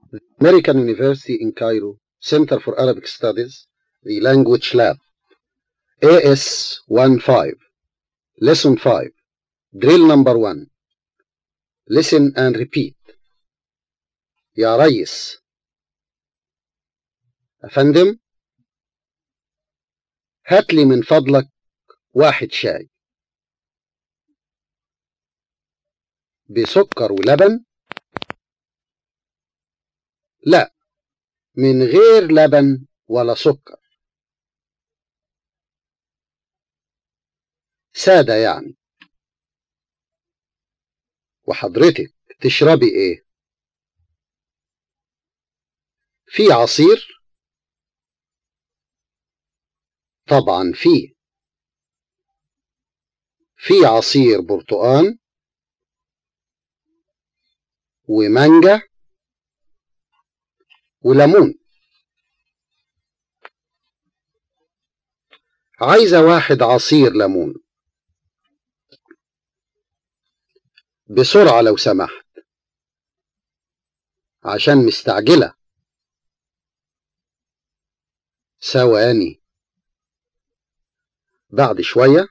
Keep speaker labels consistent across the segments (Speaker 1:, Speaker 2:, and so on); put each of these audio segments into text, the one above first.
Speaker 1: American University in Cairo, Center for Arabic Studies, the Language Lab. AS 15, Lesson 5, Drill number 1. Listen and repeat. يا ريس أفندم هات لي من فضلك واحد شاي بسكر ولبن لا من غير لبن ولا سكر سادة يعني وحضرتك تشربي ايه في عصير طبعا في في عصير برتقان ومانجا وليمون عايزة واحد عصير ليمون بسرعة لو سمحت عشان مستعجلة ثواني بعد شوية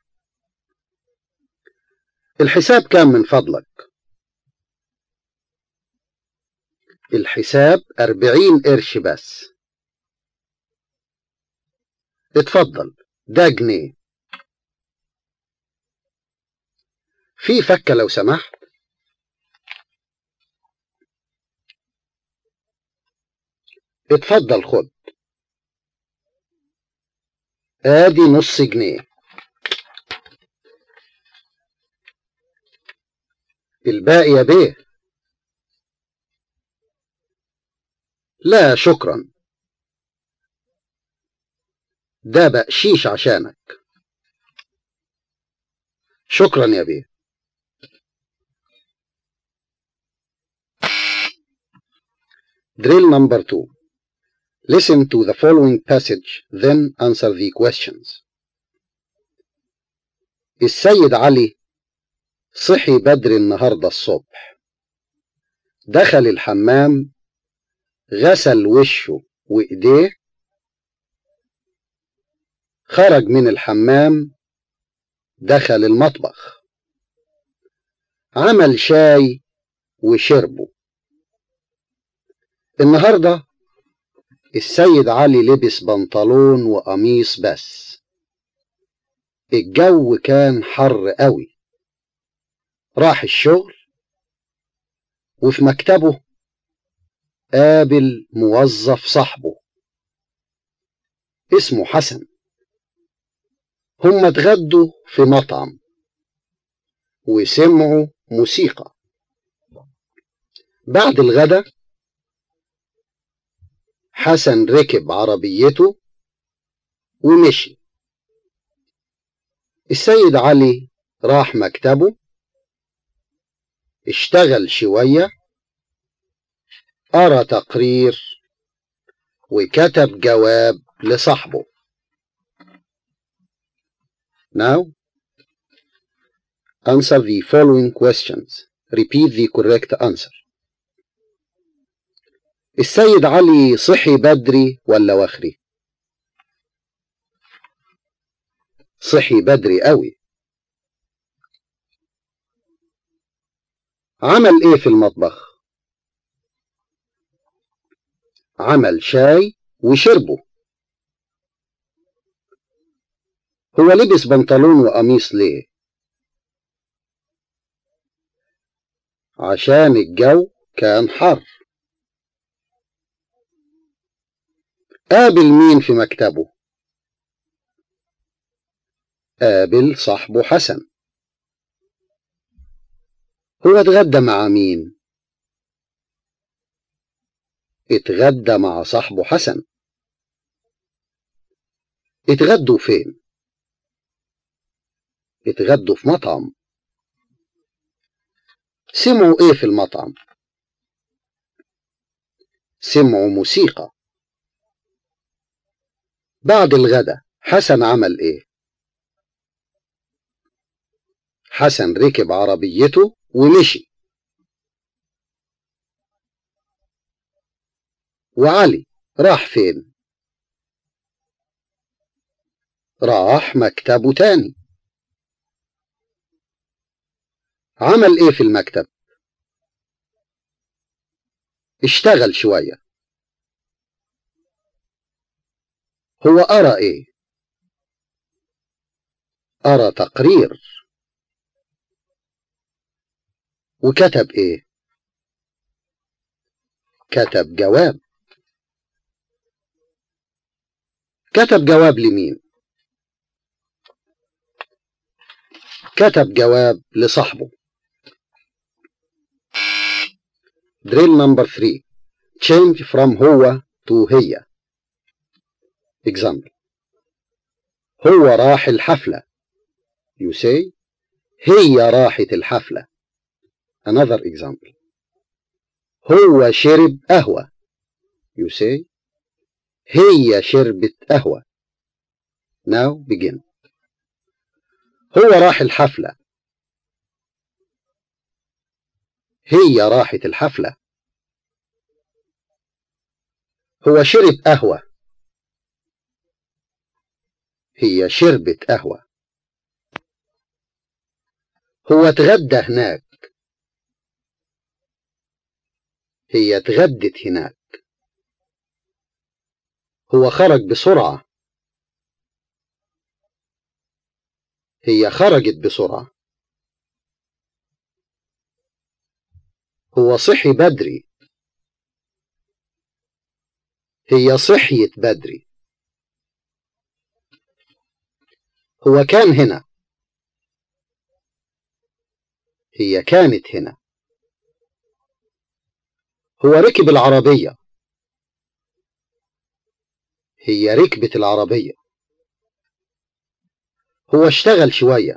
Speaker 1: الحساب كام من فضلك الحساب أربعين قرش بس اتفضل ده جنيه في فكة لو سمحت اتفضل خد ادي نص جنيه الباقي يا بيه لا شكرا ده بقشيش عشانك شكرا يا بيه Drill number two. Listen to the following passage, then answer the questions. السيد علي صحي بدري النهاردة الصبح دخل الحمام غسل وشه وإيديه خرج من الحمام دخل المطبخ عمل شاي وشربه النهارده السيد علي لبس بنطلون وقميص بس الجو كان حر قوي راح الشغل وفي مكتبه قابل موظف صاحبه اسمه حسن هم اتغدوا في مطعم وسمعوا موسيقى بعد الغدا حسن ركب عربيته ومشي السيد علي راح مكتبه اشتغل شوية قرا تقرير وكتب جواب لصاحبه Now, answer the following questions. Repeat the correct answer. السيد علي صحي بدري ولا وخري صحي بدري قوي عمل ايه في المطبخ عمل شاي وشربه هو لبس بنطلون وقميص ليه عشان الجو كان حر قابل مين في مكتبه قابل صاحبه حسن هو اتغدى مع مين اتغدى مع صاحبه حسن اتغدوا فين اتغدوا في مطعم سمعوا ايه في المطعم سمعوا موسيقى بعد الغدا حسن عمل ايه حسن ركب عربيته ومشي وعلي راح فين راح مكتبه تاني عمل ايه في المكتب اشتغل شوية هو قرأ ايه قرأ تقرير وكتب ايه كتب جواب كتب جواب لمين كتب جواب لصاحبه drill number 3 change from هو to هي example هو راح الحفلة you say هي راحت الحفلة another example هو شرب قهوة you say هي شربت قهوة now begin هو راح الحفلة هي راحت الحفلة هو شرب قهوة هي شربت قهوة هو اتغدى هناك هي اتغدت هناك هو خرج بسرعة هي خرجت بسرعة هو صحي بدري هي صحيت بدري هو كان هنا هي كانت هنا هو ركب العربية هي ركبت العربية هو اشتغل شوية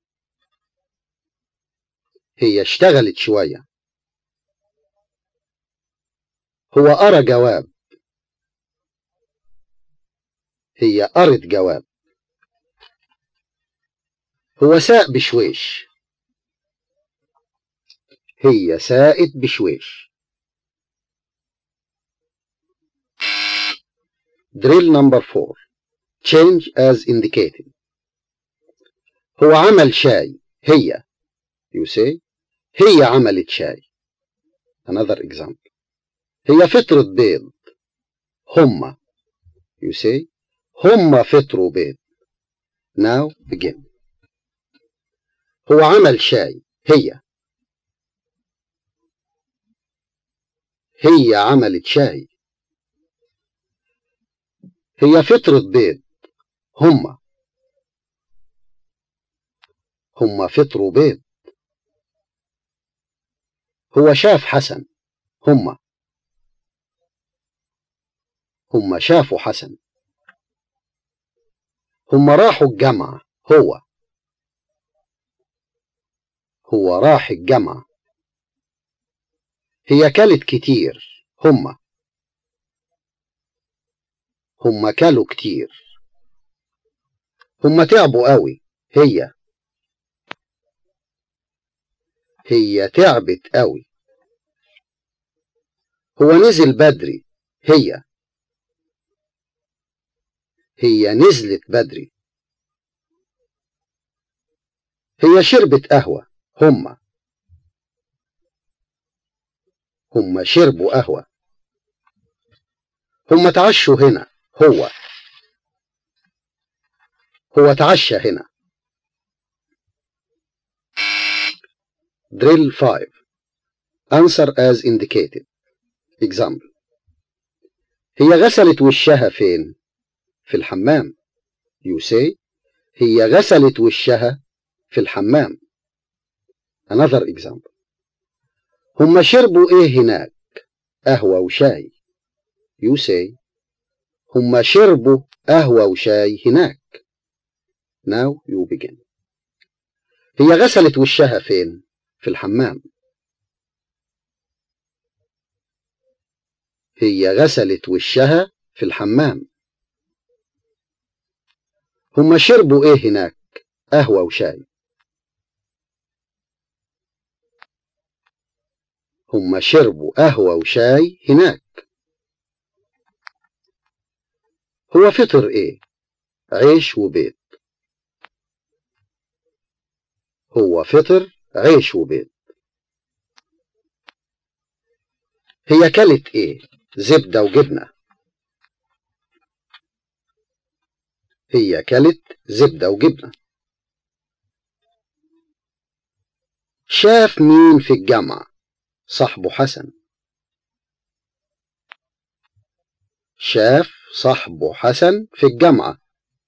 Speaker 1: هي اشتغلت شوية هو قرا جواب هي قرت جواب هو ساق بشويش هي ساقت بشويش Drill number 4 Change as indicated هو عمل شاي هي you say هي عملت شاي another example هي فطرت بيض هما you say هما فطروا بيض now begin هو عمل شاي هي هي عملت شاي هي فطرت بيض هما هما فطروا بيض هو شاف حسن هما هما شافوا حسن هما راحوا الجامعة هو هو راح الجامعة هي كلت كتير هما هما كلوا كتير هما تعبوا قوي هي هي تعبت قوي هو نزل بدري هي هي نزلت بدري هي شربت قهوة هما هما شربوا قهوة هما تعشوا هنا هو هو تعشى هنا Drill 5 Answer as indicated Example هي غسلت وشها فين؟ في الحمام You say هي غسلت وشها في الحمام Another example هم شربوا ايه هناك؟ قهوة وشاي You say هم شربوا قهوة وشاي هناك Now you begin هي غسلت وشها فين؟ في الحمام هي غسلت وشها في الحمام هم شربوا ايه هناك قهوة وشاي هم شربوا قهوة وشاي هناك هو فطر ايه عيش وبيض هو فطر عيش وبيض هي كلت ايه زبدة وجبنة هي كلت زبدة وجبنة شاف مين في الجامعة صاحبه حسن شاف صاحبه حسن في الجامعة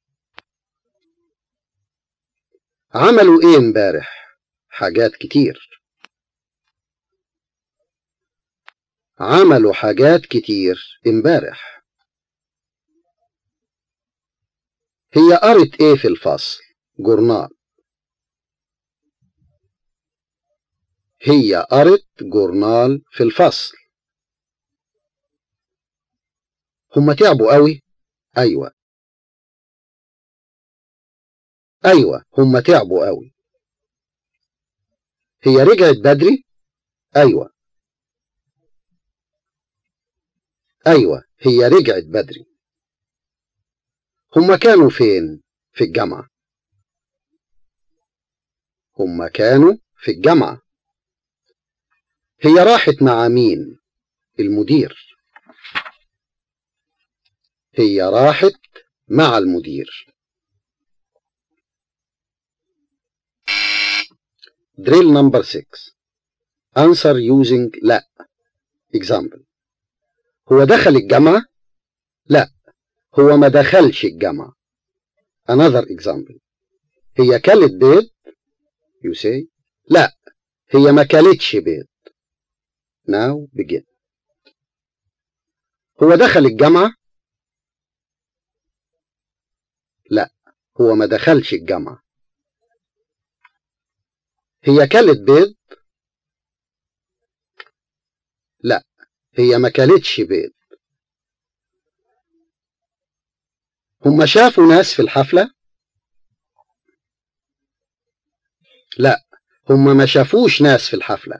Speaker 1: عملوا ايه امبارح حاجات كتير عملوا حاجات كتير امبارح هي قرت ايه في الفصل جورنال هي قرت جورنال في الفصل هما تعبوا قوي ايوه ايوه هما تعبوا قوي هي رجعت بدري ايوه ايوه هي رجعت بدري هما كانوا فين في الجامعة هما كانوا في الجامعة هي راحت مع مين المدير هي راحت مع المدير Drill number 6 Answer using لا Example هو دخل الجامعة؟ لا هو ما دخلش الجامعة Another example هي كلت بيض؟ You say لا هي ما كلتش بيض Now begin هو دخل الجامعة؟ لا هو ما دخلش الجامعة هي كلت بيض؟ لا هي ما كلتش بيض هما شافوا ناس في الحفلة؟ لا هما ما شافوش ناس في الحفلة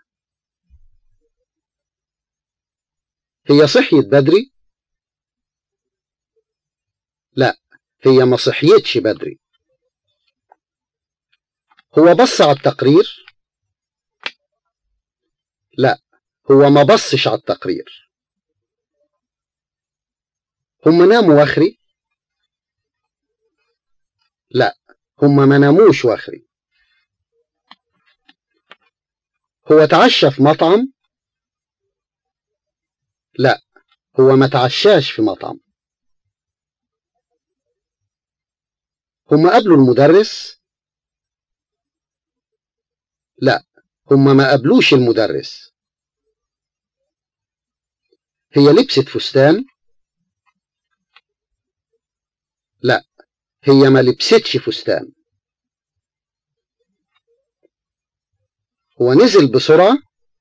Speaker 1: هي صحيت بدري؟ لا هي ما صحيتش بدري هو بص على التقرير؟ لا هو ما بصش على التقرير هم ناموا وخري؟ لا هم ما ناموش وخري هو تعشى في مطعم؟ لا هو ما تعشاش في مطعم هم قابلوا المدرس؟ لا هم ما قابلوش المدرس هي لبست فستان؟ لا هي ما لبستش فستان هو نزل بسرعة؟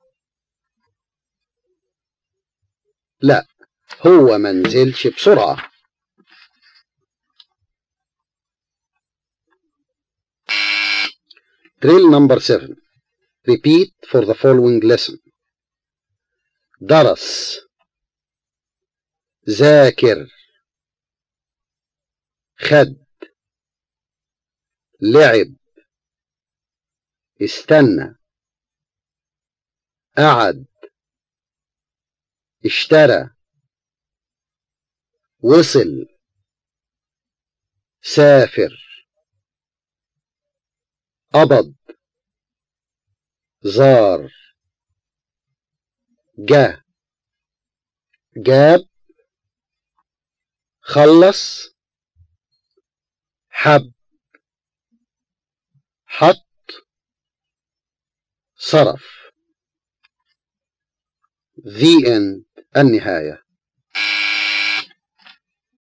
Speaker 1: لا هو ما نزلش بسرعة Drill number 7 Repeat for the following lesson درس ذاكر خد لعب استنى قعد اشترى وصل سافر قبض زار جه جاب خلص حب حط صرف the end النهايه